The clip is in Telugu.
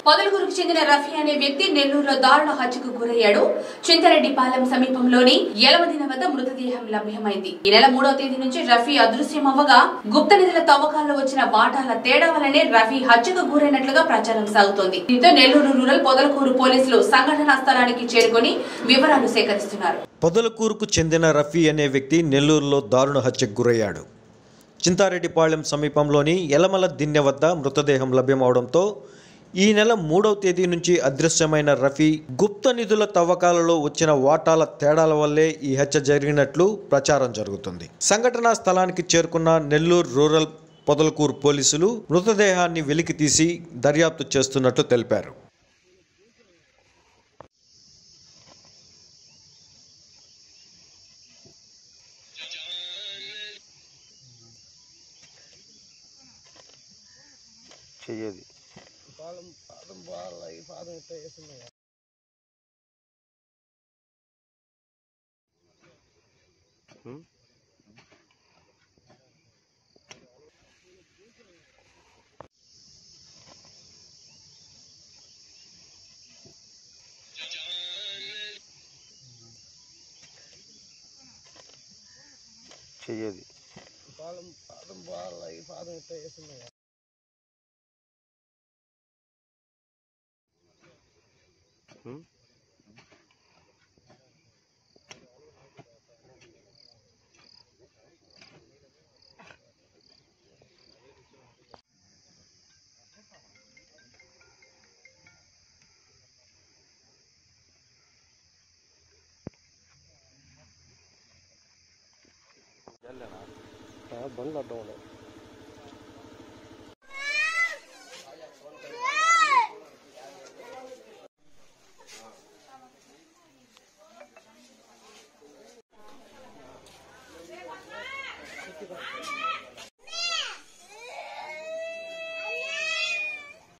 పొదలకూరుకు చెందిన రఫీ అనే వ్యక్తి నెల్లూరులో దారుణ హత్యకు గురయ్యాడు చింతరెడ్డిపాలెం సమీపంలోని యలమదిన వద్ద మృతదేహం లభ్యమైంది ఈ నెల మూడవ తేదీ నుంచి రఫీ అదృశ్యమవ్వగా గుప్త నిధుల తవ్వకాల్లో వచ్చిన వాటాల తేడా వల్లనే రఫీ హత్యకు గురైనట్లుగా ప్రచారం సాగుతోంది దీంతో నెల్లూరు రూరల్ పొదలకూరు పోలీసులు సంఘటనా స్థలానికి చేరుకొని వివరాలు సేకరిస్తున్నారు పొదలకూరుకు చెందిన రఫీ అనే వ్యక్తి నెల్లూరులో దారుణ హత్యకు గురయ్యాడు చింతారెడ్డిపాళెం సమీపంలోని యలమల దిన్నె వద్ద మృతదేహం లభ్యమవడంతో ఈ నెల మూడవ తేదీ నుంచి అదృశ్యమైన రఫీ గుప్త నిధుల తవ్వకాలలో వచ్చిన వాటాల తేడాల వల్లే ఈ హత్య జరిగినట్లు ప్రచారం జరుగుతుంది సంఘటనా స్థలానికి చేరుకున్న నెల్లూరు రూరల్ పొదలకూరు పోలీసులు మృతదేహాన్ని వెలికి తీసి దర్యాప్తు చేస్తున్నట్లు తెలిపారు చెయ్యేది చెయ్యేది బండ్లు అడ్డం ఉన్నాయి